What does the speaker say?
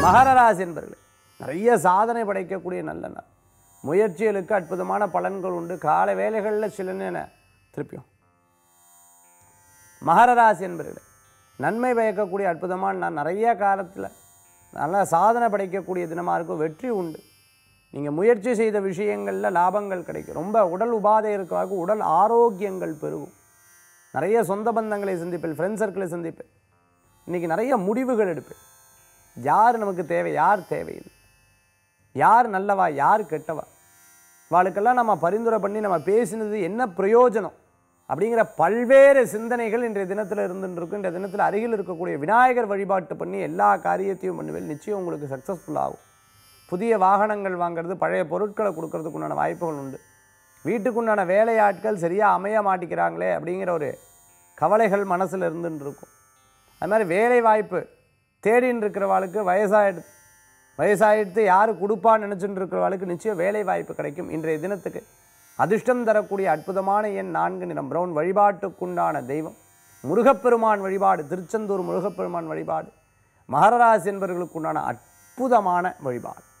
மகர ராசி என்பர்களே நிறைய சாதனை படைக்கக்கூடிய நல்ல நாள் முயற்சிகளுக்கு அற்புதமான பலன்கள் உண்டு காலை வேலைகளில் சில நேரம் திருப்பியும் மகர ராசி என்பர்களே நன்மை பயக்கக்கூடிய அற்புதமான நான் நிறைய காலத்தில் நல்லா சாதனை படைக்கக்கூடிய தினமாக இருக்கும் வெற்றி உண்டு நீங்கள் முயற்சி செய்த விஷயங்களில் லாபங்கள் கிடைக்கும் ரொம்ப உடல் உபாதை இருக்கிறாங்க உடல் ஆரோக்கியங்கள் பெருகும் நிறைய சொந்த பந்தங்களை சந்திப்பேன் ஃப்ரெண்ட் சர்க்கிளை சந்திப்பேன் இன்றைக்கி நிறைய முடிவுகள் எடுப்பேன் யார் நமக்கு தேவை யார் தேவையில்லை யார் நல்லவா யார் கெட்டவா வாளுக்கெல்லாம் நம்ம பரிந்துரை பண்ணி நம்ம பேசினது என்ன பிரயோஜனம் அப்படிங்கிற பல்வேறு சிந்தனைகள் இன்றைய தினத்தில் இருந்துட்டு இருக்கும் இன்றைய தினத்தில் அருகில் இருக்கக்கூடிய விநாயகர் வழிபாட்டு பண்ணி எல்லா காரியத்தையும் பண்ணுவேன் நிச்சயம் உங்களுக்கு சக்ஸஸ்ஃபுல் ஆகும் புதிய வாகனங்கள் வாங்குறது பழைய பொருட்களை கொடுக்கறதுக்கு உண்டான வாய்ப்புகள் உண்டு வீட்டுக்குண்டான வேலையாட்கள் சரியாக அமைய மாட்டேங்கிறாங்களே அப்படிங்கிற ஒரு கவலைகள் மனசில் இருந்துட்டு இருக்கும் அது மாதிரி வேலை வாய்ப்பு தேடின்னு இருக்கிறவாளுக்கு வயசாயிடுது வயசாயிடுத்து யார் கொடுப்பான்னு நினச்சிட்டு இருக்கிறவாளுக்கு நிச்சயம் வேலை வாய்ப்பு கிடைக்கும் இன்றைய தினத்துக்கு அதிர்ஷ்டம் தரக்கூடிய அற்புதமான எண் நான்கு நிறம் பிரவுன் வழிபாட்டுக்குண்டான தெய்வம் முருகப்பெருமான் வழிபாடு திருச்செந்தூர் முருகப்பெருமான் வழிபாடு மகரராசி என்பவர்களுக்குண்டான அற்புதமான வழிபாடு